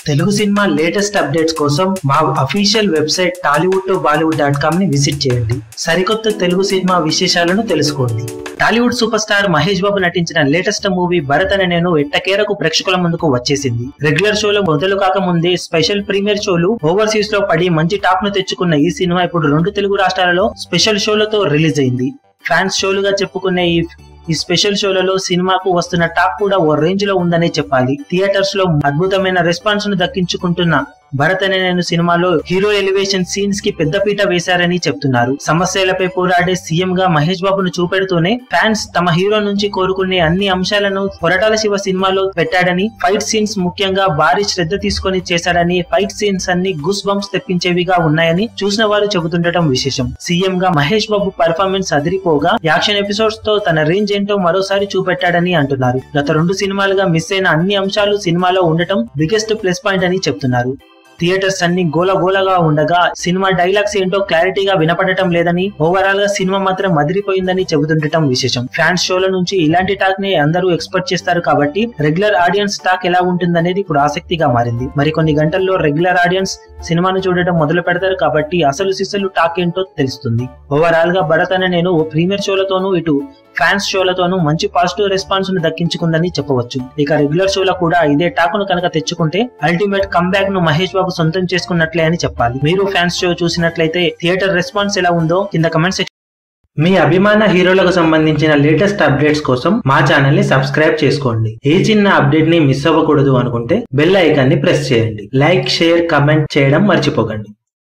Telugu cinema latest updates కోసం మా official website Tollywood to Bollywood dot com ని visit చేయండి సరికొత్త తెలుగు సినిమా విశేషాలను తెలుసుకోండి Tollywood super star Mahesh Babu నటించిన లేటెస్ట్ మూవీ భరత్ అనే నేను ఎట్టకేరకు ప్రేక్షకుల ముందుకు వచ్చేసింది రెగ్యులర్ షోలు మొదలు కాకముందే స్పెషల్ ప్రీమియర్ షోలు ఓవర్సీస్ లో పడి మంచి టాప్ ను తెచ్చుకున్న ఈ సినిమా ఇప్పుడు రెండు తెలుగు రాష్ట్రాలలో స్పెషల్ షోలతో రిలీజ్ అయింది ఫ్యాన్స్ షోలుగా చెప్పుకునే ఈ ఈ స్పెషల్ షోలలో సినిమాకు వస్తున్న టాక్ కూడా ఓ రేంజ్ లో ఉందనే చెప్పాలి థియేటర్స్ లో అద్భుతమైన రెస్పాన్స్ ను దక్కించుకుంటున్న భరత్ అనే నేను సినిమాలో హీరో ఎలివేషన్ సీన్స్ కి పెద్దపీట వేశారని చెప్తున్నారు సమస్యలపై పోరాడే సీఎం గా మహేష్ బాబును చూపెడుతూనే ఫ్యాన్స్ తమ హీరో నుంచి కోరుకునే అన్ని అంశాలను కొరటాల శివ సినిమాలో పెట్టాడని ఫైట్ సీన్స్ ముఖ్యంగా భారీ శ్రద్ధ తీసుకొని చేశాడని ఫైట్ సీన్స్ అన్ని గుస్ బంప్స్ తెప్పించేవిగా ఉన్నాయని చూసిన వారు చెబుతుండటం విశేషం సీఎం గా మహేష్ బాబు పర్ఫార్మెన్స్ అదిరిపోగా యాక్షన్ ఎపిసోడ్స్ తో తన రేంజ్ ఏంటో మరోసారి చూపెట్టాడని అంటున్నారు గత రెండు సినిమాలుగా మిస్ అయిన అన్ని అంశాలు సినిమాలో ఉండటం బిగ్గెస్ట్ ప్లస్ పాయింట్ అని చెప్తున్నారు థియేటర్స్ అన్ని గోలగోలగా ఉండగా సినిమా డైలాగ్స్ ఏంటో క్లారిటీగా వినపడటం లేదని ఓవరాల్ గా సినిమా మాత్రం మదిరిపోయిందని చెబుతుండటం విశేషం ఫ్యాన్స్ షోల నుంచి ఇలాంటి టాక్ ని అందరూ ఎక్స్పెక్ట్ చేస్తారు కాబట్టి రెగ్యులర్ ఆడియన్స్ టాక్ ఎలా ఉంటుందనేది ఇప్పుడు ఆసక్తిగా మారింది మరికొన్ని గంటల్లో రెగ్యులర్ ఆడియన్స్ సినిమాను చూడటం మొదలు పెడతారు కాబట్టి అసలు సిసలు టాక్ ఏంటో తెలుస్తుంది ఓవరాల్ గా భరత్ అనే నేను ప్రీమియర్ షోలతోనూ ఇటు ఫ్యాన్స్ షోలతోనూ మంచి పాజిటివ్ రెస్పాన్స్ ను దక్కించుకుందని చెప్పవచ్చు ఇక రెగ్యులర్ షోలో కూడా ఇదే టాకును కనుక తెచ్చుకుంటే అల్టిమేట్ కంబ్యాక్ ను మహేష్ బాబు సొంతం చేసుకున్నట్లే అని చెప్పాలి మీరు ఫ్యాన్స్ షో చూసినట్లయితే థియేటర్ రెస్పాన్స్ ఎలా ఉందో కింద కమెంట్ సెక్షన్ మీ అభిమాన హీరోలకు సంబంధించిన లేటెస్ట్ అప్డేట్స్ కోసం మా ఛానల్ ని సబ్స్క్రైబ్ చేసుకోండి ఏ చిన్న అప్డేట్ ని మిస్ అవ్వకూడదు అనుకుంటే బెల్ ఐకాన్ ని ప్రెస్ చేయండి లైక్ షేర్ కమెంట్ చేయడం మర్చిపోకండి